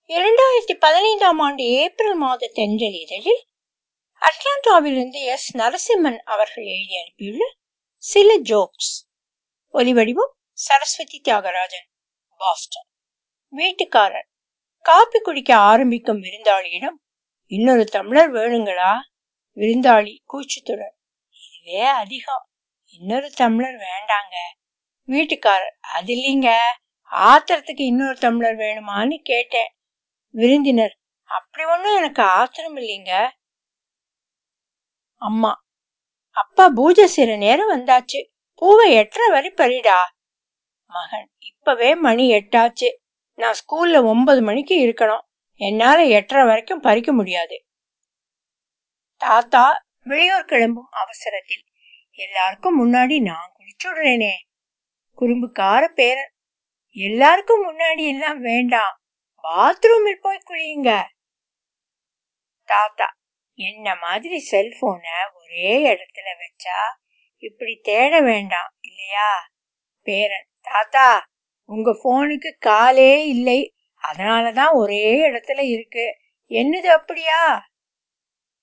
இரண்டாயிரத்தி பதினைந்தாம் ஆண்டு ஏப்ரல் மாத தென்றல் இதழில் அட்லாண்டாவிலிருந்து எஸ் நரசிம்மன் அவர்கள் எழுதி அனுப்பியுள்ள சில ஜோக்ஸ் ஒலிவடிவம் சரஸ்வதி தியாகராஜன் பாஸ்டன் வீட்டுக்காரர் காப்பி குடிக்க ஆரம்பிக்கும் விருந்தாளியிடம் இன்னொரு டம்ளர் வேணுங்களா விருந்தாளி கூச்சத்துடன் இதுவே அதிகம் இன்னொரு டம்ளர் வேண்டாங்க வீட்டுக்காரர் அது இல்லைங்க ஆத்திரத்துக்கு இன்னொரு டம்ளர் வேணுமான்னு கேட்டேன் விருந்தினர் அப்படி ஒண்ணும் எனக்கு ஆத்திரம் இல்லைங்க அம்மா அப்பா பூஜை செய்யற நேரம் வந்தாச்சு பூவை எட்டரை வரை பறிடா மகன் இப்பவே மணி எட்டாச்சு நான் ஸ்கூல்ல ஒன்பது மணிக்கு இருக்கணும் என்னால எட்டரை வரைக்கும் பறிக்க முடியாது தாத்தா வெளியூர் கிளம்பும் அவசரத்தில் எல்லாருக்கும் முன்னாடி நான் குளிச்சுடுறேனே குறும்புக்கார பேரன் எல்லாருக்கும் முன்னாடி எல்லாம் வேண்டாம் பாத்ரூமில் போய் குளியுங்க தாத்தா என்ன மாதிரி செல்போன ஒரே இடத்துல வச்சா இப்படி தேட வேண்டாம் இல்லையா பேரன் தாத்தா உங்க போனுக்கு காலே இல்லை அதனாலதான் ஒரே இடத்துல இருக்கு என்னது அப்படியா